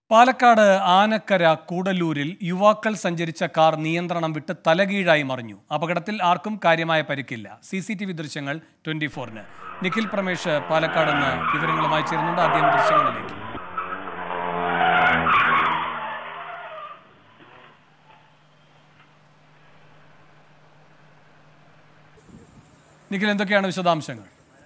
പാലക്കാട് ആനക്കര കൂടല്ലൂരിൽ യുവാക്കൾ സഞ്ചരിച്ച കാർ നിയന്ത്രണം വിട്ട് തലകീഴായി മറിഞ്ഞു അപകടത്തിൽ ആർക്കും കാര്യമായ പരിക്കില്ല സി സി ടി വി ദൃശ്യങ്ങൾ ട്വന്റി ഫോറിന് നിഖിൽ പ്രമേഷ് പാലക്കാട് നിന്ന് വിവരങ്ങളുമായി ചേരുന്നുണ്ട് ആദ്യം ദൃശ്യങ്ങളിലേക്ക് നിഖിൽ എന്തൊക്കെയാണ് വിശദാംശങ്ങൾ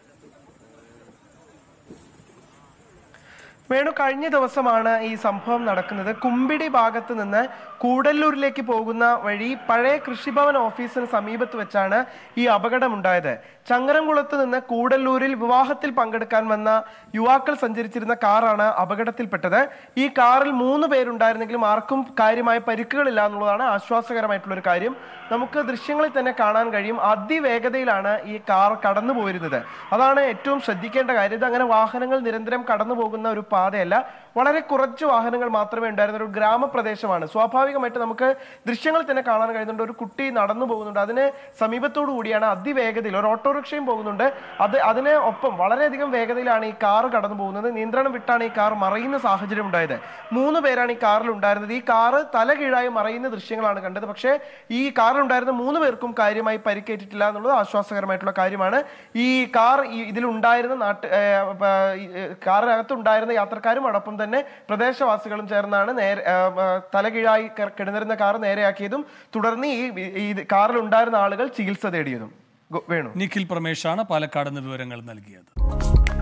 വേണു കഴിഞ്ഞ ദിവസമാണ് ഈ സംഭവം നടക്കുന്നത് കുമ്പിടി ഭാഗത്ത് നിന്ന് കൂടല്ലൂരിലേക്ക് പോകുന്ന വഴി പഴയ കൃഷിഭവൻ ഓഫീസിന് സമീപത്ത് വെച്ചാണ് ഈ അപകടമുണ്ടായത് ചങ്ങരംകുളത്ത് നിന്ന് കൂടല്ലൂരിൽ വിവാഹത്തിൽ പങ്കെടുക്കാൻ വന്ന യുവാക്കൾ സഞ്ചരിച്ചിരുന്ന കാറാണ് അപകടത്തിൽപ്പെട്ടത് ഈ കാറിൽ മൂന്ന് പേരുണ്ടായിരുന്നെങ്കിലും ആർക്കും കാര്യമായ പരിക്കുകളില്ല എന്നുള്ളതാണ് ആശ്വാസകരമായിട്ടുള്ള ഒരു കാര്യം നമുക്ക് ദൃശ്യങ്ങളിൽ തന്നെ കാണാൻ കഴിയും അതിവേഗതയിലാണ് ഈ കാർ കടന്നു പോയിരുന്നത് അതാണ് ഏറ്റവും ശ്രദ്ധിക്കേണ്ട കാര്യം ഇത് അങ്ങനെ വാഹനങ്ങൾ നിരന്തരം കടന്നു പോകുന്ന ഒരു പാതയല്ല വളരെ കുറച്ച് വാഹനങ്ങൾ മാത്രമേ ഉണ്ടായിരുന്ന ഒരു ഗ്രാമപ്രദേശമാണ് സ്വാഭാവികമായിട്ട് നമുക്ക് ദൃശ്യങ്ങളിൽ തന്നെ കാണാൻ കഴിയുന്നുണ്ട് ഒരു കുട്ടി നടന്നു പോകുന്നുണ്ട് അതിന് സമീപത്തോടു കൂടിയാണ് അതിവേഗതയിൽ ഒരു ഓട്ടോറിക്ഷയും പോകുന്നുണ്ട് അത് അതിന് ഒപ്പം വളരെയധികം വേഗതയിലാണ് ഈ കാർ കടന്നു പോകുന്നത് നിയന്ത്രണം വിട്ടാണ് ഈ കാർ മറയുന്ന സാഹചര്യം ഉണ്ടായത് മൂന്ന് പേരാണ് ഈ കാറിൽ ഉണ്ടായിരുന്നത് ഈ കാറ് തല കീഴായി മറയുന്ന ദൃശ്യങ്ങളാണ് കണ്ടത് പക്ഷേ ഈ കാറിൽ ഉണ്ടായിരുന്ന മൂന്ന് പേർക്കും കാര്യമായി പരിക്കേറ്റിട്ടില്ല എന്നുള്ളത് ആശ്വാസകരമായിട്ടുള്ള കാര്യമാണ് ഈ കാർ ഈ- ഇതിലുണ്ടായിരുന്ന നാട്ട് ഏഹ്, പ- ഈ, ഏഹ്, കാറിനകത്ത് ഉണ്ടായിരുന്ന യാത്രക്കാരും അതോടൊപ്പം തന്നെ പ്രദേശവാസികളും ചേർന്നാണ് നേരെ ഏഹ്, ഏഹ്, തലകീഴായി ക- കിടന്നിരുന്ന കാർ നേരെയാക്കിയതും തുടർന്ന് ഈ ഈ കാറിൽ ഉണ്ടായിരുന്ന ആളുകൾ ചികിത്സ തേടിയതും ഗോ- വേണു നിഖിൽ പ്രമേഷാണ് പാലക്കാട് നിന്ന് വിവരങ്ങൾ നൽകിയത്